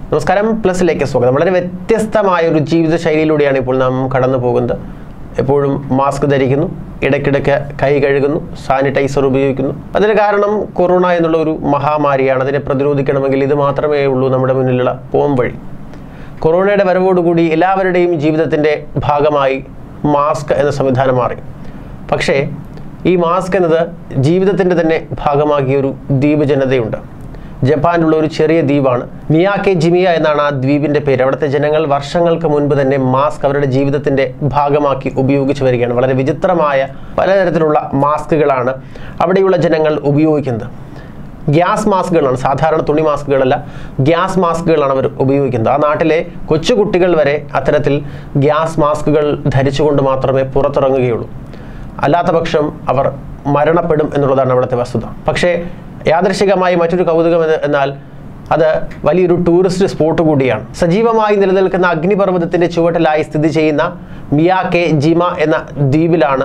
നമസ്കാരം പ്ലസിലേക്ക് സ്വാഗതം വളരെ വ്യത്യസ്തമായ ഒരു ജീവിത ശൈലിയിലൂടെയാണ് ഇപ്പോൾ നാം കടന്നു പോകുന്നത് എപ്പോഴും മാസ്ക് ധരിക്കുന്നു ഇടയ്ക്കിടയ്ക്ക് കൈ കഴുകുന്നു സാനിറ്റൈസർ ഉപയോഗിക്കുന്നു അതിന് കാരണം കൊറോണ എന്നുള്ള ഒരു മഹാമാരിയാണ് അതിനെ പ്രതിരോധിക്കണമെങ്കിൽ ഇത് മാത്രമേ ഉള്ളൂ നമ്മുടെ മുന്നിലുള്ള പോം വഴി കൊറോണയുടെ വരവോടുകൂടി എല്ലാവരുടെയും ജീവിതത്തിൻ്റെ ഭാഗമായി മാസ്ക് എന്ന സംവിധാനം മാറി പക്ഷേ ഈ മാസ്ക് എന്നത് ജീവിതത്തിൻ്റെ തന്നെ ഭാഗമാക്കിയ ഒരു ദ്വീപ് ജനതയുണ്ട് ജപ്പാനിലുള്ള ഒരു ചെറിയ ദ്വീപാണ് മിയാക്കെ ജിമിയ എന്നാണ് ആ ദ്വീപിൻ്റെ പേര് അവിടുത്തെ ജനങ്ങൾ വർഷങ്ങൾക്ക് മുൻപ് തന്നെ മാസ്ക് അവരുടെ ജീവിതത്തിൻ്റെ ഭാഗമാക്കി ഉപയോഗിച്ചു വരികയാണ് വളരെ വിചിത്രമായ പലതരത്തിലുള്ള മാസ്കുകളാണ് അവിടെയുള്ള ജനങ്ങൾ ഉപയോഗിക്കുന്നത് ഗ്യാസ് മാസ്കുകളാണ് സാധാരണ തുണി മാസ്കുകളല്ല ഗ്യാസ് മാസ്കുകളാണ് അവർ ഉപയോഗിക്കുന്നത് ആ നാട്ടിലെ കൊച്ചുകുട്ടികൾ വരെ അത്തരത്തിൽ ഗ്യാസ് മാസ്കുകൾ ധരിച്ചുകൊണ്ട് മാത്രമേ പുറത്തിറങ്ങുകയുള്ളൂ അല്ലാത്ത പക്ഷം അവർ മരണപ്പെടും എന്നുള്ളതാണ് അവിടുത്തെ വസ്തുത പക്ഷേ യാദൃശികമായി മറ്റൊരു കൗതുകം എന്ന് എന്നാൽ അത് വലിയൊരു ടൂറിസ്റ്റ് സ്പോട്ട് കൂടിയാണ് സജീവമായി നിലനിൽക്കുന്ന അഗ്നിപർവ്വതത്തിന്റെ ചുവട്ടിലായി സ്ഥിതി ചെയ്യുന്ന മിയാക്കെ ജിമ എന്ന ദ്വീപിലാണ്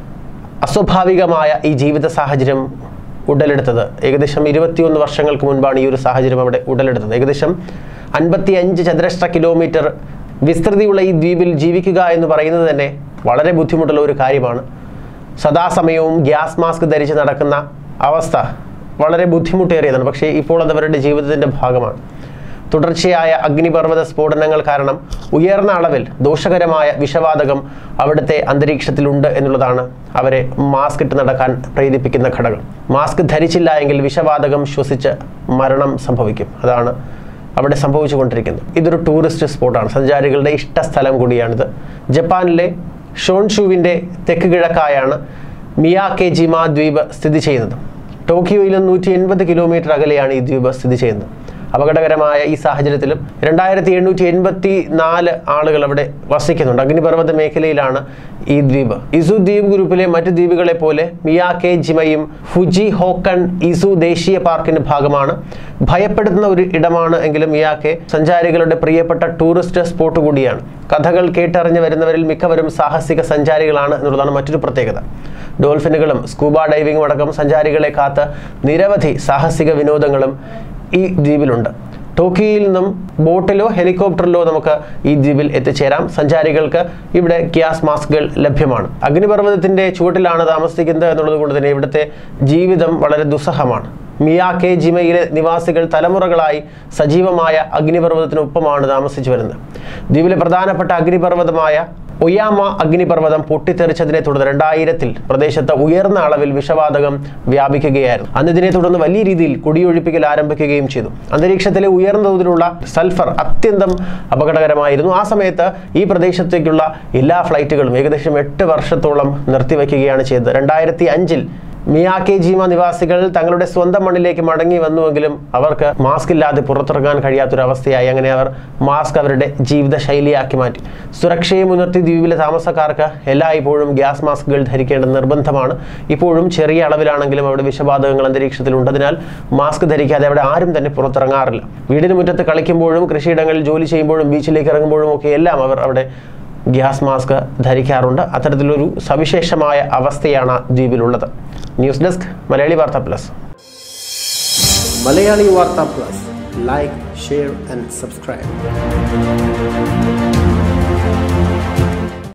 അസ്വാഭാവികമായ ഈ ജീവിത സാഹചര്യം ഉടലെടുത്തത് ഏകദേശം ഇരുപത്തിയൊന്ന് വർഷങ്ങൾക്ക് മുൻപാണ് ഈ ഒരു സാഹചര്യം അവിടെ ഉടലെടുത്തത് ഏകദേശം അൻപത്തി അഞ്ച് ചതുരശ്ര കിലോമീറ്റർ വിസ്തൃതിയുള്ള ഈ ദ്വീപിൽ ജീവിക്കുക എന്ന് പറയുന്നത് തന്നെ വളരെ ബുദ്ധിമുട്ടുള്ള ഒരു കാര്യമാണ് സദാസമയവും ഗ്യാസ് മാസ്ക് ധരിച്ച് നടക്കുന്ന അവസ്ഥ വളരെ ബുദ്ധിമുട്ടേറിയതാണ് പക്ഷേ ഇപ്പോൾ അത് അവരുടെ ജീവിതത്തിൻ്റെ ഭാഗമാണ് തുടർച്ചയായ അഗ്നിപർവ്വത സ്ഫോടനങ്ങൾ കാരണം ഉയർന്ന അളവിൽ ദോഷകരമായ വിഷവാതകം അവിടുത്തെ അന്തരീക്ഷത്തിലുണ്ട് എന്നുള്ളതാണ് അവരെ മാസ്ക് ഇട്ട് നടക്കാൻ പ്രേരിപ്പിക്കുന്ന ഘടകം മാസ്ക് ധരിച്ചില്ല എങ്കിൽ വിഷവാതകം ശ്വസിച്ച് മരണം സംഭവിക്കും അതാണ് അവിടെ സംഭവിച്ചുകൊണ്ടിരിക്കുന്നത് ഇതൊരു ടൂറിസ്റ്റ് സ്പോട്ടാണ് സഞ്ചാരികളുടെ ഇഷ്ടസ്ഥലം കൂടിയാണിത് ജപ്പാനിലെ ഷോൺഷുവിൻ്റെ തെക്ക് കിഴക്കായാണ് മിയാക്കെ ജിമ ദ്വീപ് സ്ഥിതി ചെയ്യുന്നത് ടോക്കിയോയിൽ നിന്ന് നൂറ്റി എൺപത് കിലോമീറ്റർ അകലെയാണ് ഈ ദ്വീപ് സ്ഥിതി ചെയ്യുന്നത് അപകടകരമായ ഈ സാഹചര്യത്തിലും രണ്ടായിരത്തി എണ്ണൂറ്റി എൺപത്തി നാല് ആളുകൾ അവിടെ വസിക്കുന്നുണ്ട് അഗ്നിപർവ്വത മേഖലയിലാണ് ഈ ദ്വീപ് ഇസു ദ്വീപ് ഗ്രൂപ്പിലെ മറ്റു ദ്വീപുകളെ പോലെ മിയാക്കെ ജിമയും ഫുജി ഹോക്കൺ ഇസു ദേശീയ പാർക്കിന്റെ ഭാഗമാണ് ഭയപ്പെടുത്തുന്ന ഒരു ഇടമാണ് എങ്കിലും മിയാക്കെ സഞ്ചാരികളുടെ പ്രിയപ്പെട്ട ടൂറിസ്റ്റ് സ്പോട്ട് കൂടിയാണ് കഥകൾ കേട്ടറിഞ്ഞ് വരുന്നവരിൽ മിക്കവരും സാഹസിക സഞ്ചാരികളാണ് എന്നുള്ളതാണ് മറ്റൊരു പ്രത്യേകത ഡോൾഫിനുകളും സ്കൂബ ഡൈവിംഗും അടക്കം സഞ്ചാരികളെ കാത്ത് നിരവധി സാഹസിക വിനോദങ്ങളും ഈ ദ്വീപിലുണ്ട് ടോക്കിയോയിൽ നിന്നും ബോട്ടിലോ ഹെലികോപ്റ്ററിലോ നമുക്ക് ഈ ദ്വീപിൽ എത്തിച്ചേരാം സഞ്ചാരികൾക്ക് ഇവിടെ ഗ്യാസ് മാസ്കുകൾ ലഭ്യമാണ് അഗ്നിപർവ്വതത്തിന്റെ ചുവട്ടിലാണ് താമസിക്കുന്നത് എന്നുള്ളത് കൊണ്ട് തന്നെ ഇവിടുത്തെ ജീവിതം വളരെ ദുസ്സഹമാണ് മിയാക്കെ ജിമയിലെ നിവാസികൾ തലമുറകളായി സജീവമായ അഗ്നിപർവ്വതത്തിനൊപ്പമാണ് താമസിച്ചു വരുന്നത് ദ്വീപിലെ പ്രധാനപ്പെട്ട അഗ്നിപർവ്വതമായ ഒയാമ അഗ്നിപർവ്വതം പൊട്ടിത്തെറിച്ചതിനെ തുടർന്ന് രണ്ടായിരത്തിൽ പ്രദേശത്ത് ഉയർന്ന അളവിൽ വിഷവാതകം വ്യാപിക്കുകയായിരുന്നു അന്ന് ഇതിനെ തുടർന്ന് വലിയ രീതിയിൽ കുടിയൊഴിപ്പിക്കൽ ആരംഭിക്കുകയും ചെയ്തു അന്തരീക്ഷത്തിലെ ഉയർന്ന തോതിലുള്ള സൾഫർ അത്യന്തം അപകടകരമായിരുന്നു ആ സമയത്ത് ഈ പ്രദേശത്തേക്കുള്ള എല്ലാ ഫ്ലൈറ്റുകളും ഏകദേശം എട്ട് വർഷത്തോളം നിർത്തിവെക്കുകയാണ് ചെയ്തത് രണ്ടായിരത്തി അഞ്ചിൽ മിയാക്കെ ജീമ നിവാസികൾ തങ്ങളുടെ സ്വന്തം മണ്ണിലേക്ക് മടങ്ങി വന്നുവെങ്കിലും അവർക്ക് മാസ്ക് ഇല്ലാതെ പുറത്തിറങ്ങാൻ കഴിയാത്തൊരവസ്ഥയായി അങ്ങനെ അവർ മാസ്ക് അവരുടെ ജീവിത ശൈലിയാക്കി മാറ്റി സുരക്ഷയെ മുൻനിർത്തി ദ്വീപിലെ താമസക്കാർക്ക് എല്ലായ്പ്പോഴും ഗ്യാസ് മാസ്കുകൾ ധരിക്കേണ്ടത് നിർബന്ധമാണ് ഇപ്പോഴും ചെറിയ അളവിലാണെങ്കിലും അവിടെ വിഷബാധകങ്ങൾ അന്തരീക്ഷത്തിലുണ്ട് അതിനാൽ മാസ്ക് ധരിക്കാതെ അവിടെ ആരും തന്നെ പുറത്തിറങ്ങാറില്ല വീടിന് മുറ്റത്ത് കളിക്കുമ്പോഴും കൃഷിയിടങ്ങളിൽ ജോലി ചെയ്യുമ്പോഴും ബീച്ചിലേക്ക് ഇറങ്ങുമ്പോഴും ഒക്കെ എല്ലാം അവർ അവിടെ ഗ്യാസ് മാസ്ക് ധരിക്കാറുണ്ട് അത്തരത്തിലൊരു സവിശേഷമായ അവസ്ഥയാണ് ആ ദ്വീപിലുള്ളത് ന്യൂസ് ഡെസ്ക് മലയാളി വാർത്ത പ്ലസ് മലയാളി വാർത്ത plus like share and subscribe